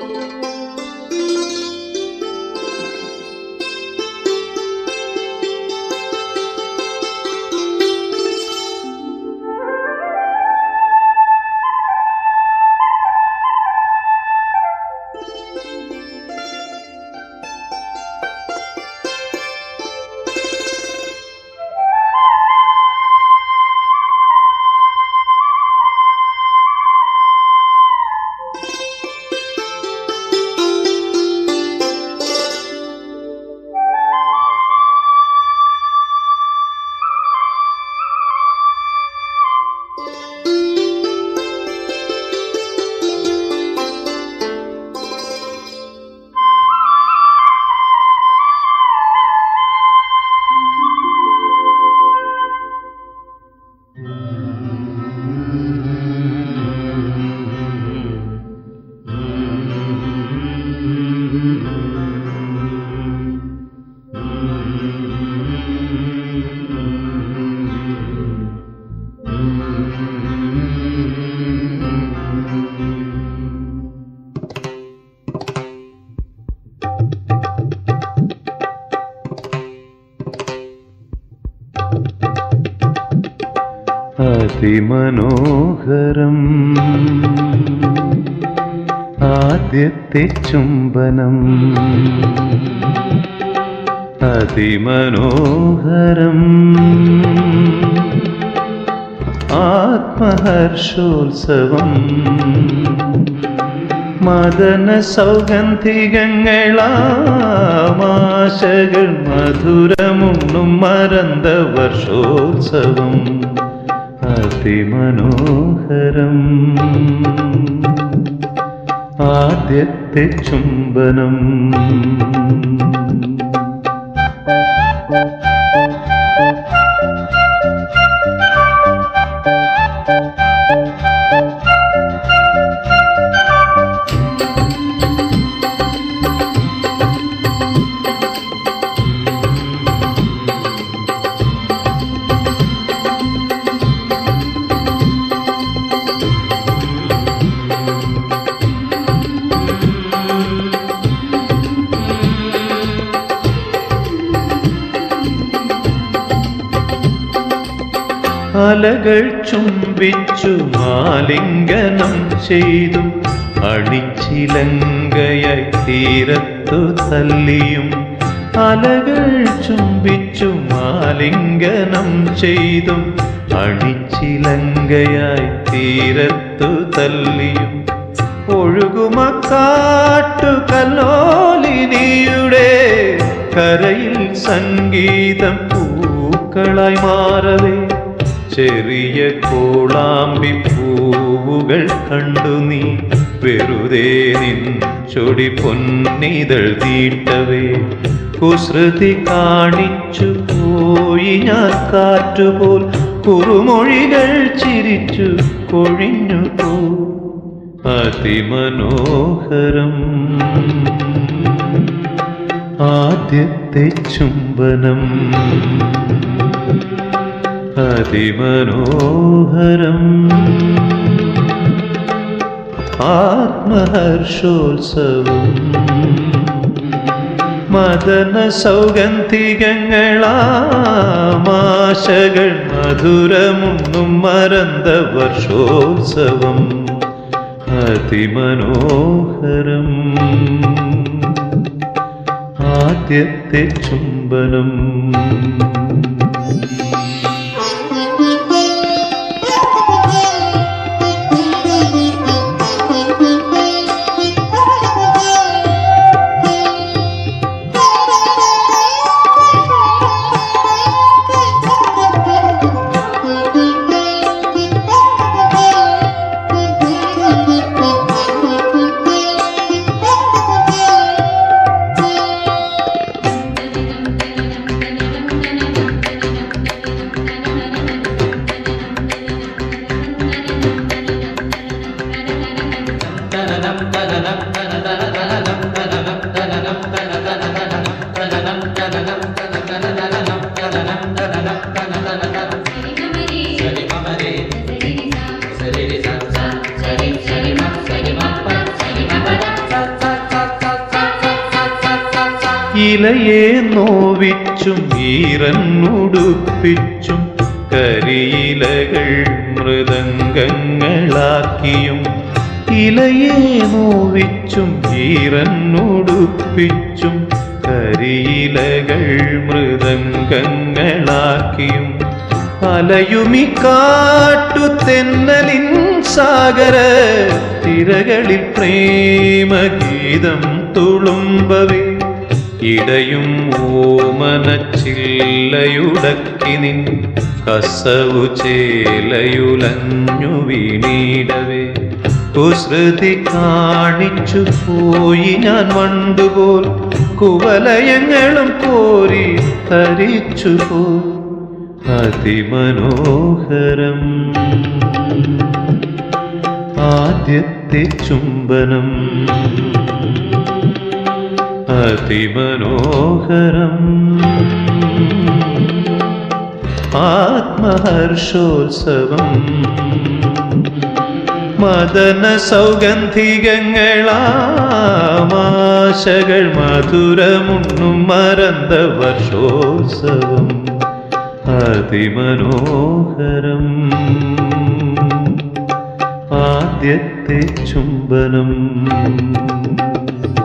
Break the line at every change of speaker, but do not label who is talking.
അതിമനോഹരം ആദ്യത്തെ ചുംബനം അതിമനോഹരം ആത്മഹർഷോത്സവം മദന സൗഗന്ധികങ്ങളാമാശകൾ മധുരമുണ്ണും മരന്ത വർഷോത്സവം അതിമനോഹരം ആദ്യത്തെ ചുംബനം അലകൾ ചുംബിച്ചു മാലിംഗനം ചെയ്തു അണിച്ചിലങ്കയായി തീരത്തു തല്ലിയും അലകൾ ചുംബിച്ചു മാലിംഗനം ചെയ്തു അണിച്ചിലങ്കയായി തീരത്തു തല്ലിയും ഒഴുകുമ കാട്ടു കല്ലോലിനിയുടെ കരയിൽ സംഗീതം പൂക്കളായി മാറവേ ചെറിയ കോളാമ്പി പൂവുകൾ കണ്ടു നീ വെറുതെ നിൻ ചൊടി പൊന്നിതൾ തീട്ടവേ കുസൃതി കാണിച്ചു പോയി ഞാൻ കാറ്റുപോൽ കുറുമൊഴികൾ ചിരിച്ചു കൊഴിഞ്ഞു പോ അതിമനോഹരം ആദ്യത്തെ ചുംബനം അതിമനോഹരം ആത്മഹർഷോത്സവം മദന സൗഗന്ധികങ്ങളാമാശകൾ മധുരമുണ്ണും മരന്ത വർഷോത്സവം അതിമനോഹരം ആദ്യത്തെ ചുംബനം
సరి సరి సరి సరి సరి
ഇലയെ നോവിച്ചും ഈറന്നുടുപ്പിച്ചും കരിയിലകൾ മൃദംഗങ്ങളാക്കിയും ഇലയെ നോവിച്ചും ഈറന്നുടുപ്പിച്ചും കരിയിലകൾ മൃദംഗങ്ങളാക്കിയും അലയുമി കാട്ടു തെന്നലിൻ സാഗര തിരകളിൽ പ്രേമഗീതം തുളുമ്പവേ ഇടയും ഓമനച്ചില്ലയുടക്കി നിൻ കസവു ചേലയുലഞ്ഞു വീണീടവേ കുസൃതി കാണിച്ചു പോയി ഞാൻ വണ്ടുപോൽ കുവലയങ്ങളും കോരി തരിച്ചു പോ അതിമനോഹരം ആദ്യത്തെ ചുംബനം അതിമനോഹരം ആത്മഹർഷോത്സവം മദന സൗഗന്ധികങ്ങളാമാശകൾ മധുരമുണ്ണും മറந்த വർഷോത്സവം അതിമനോഹരം ആദ്യത്തെ ചുംബനം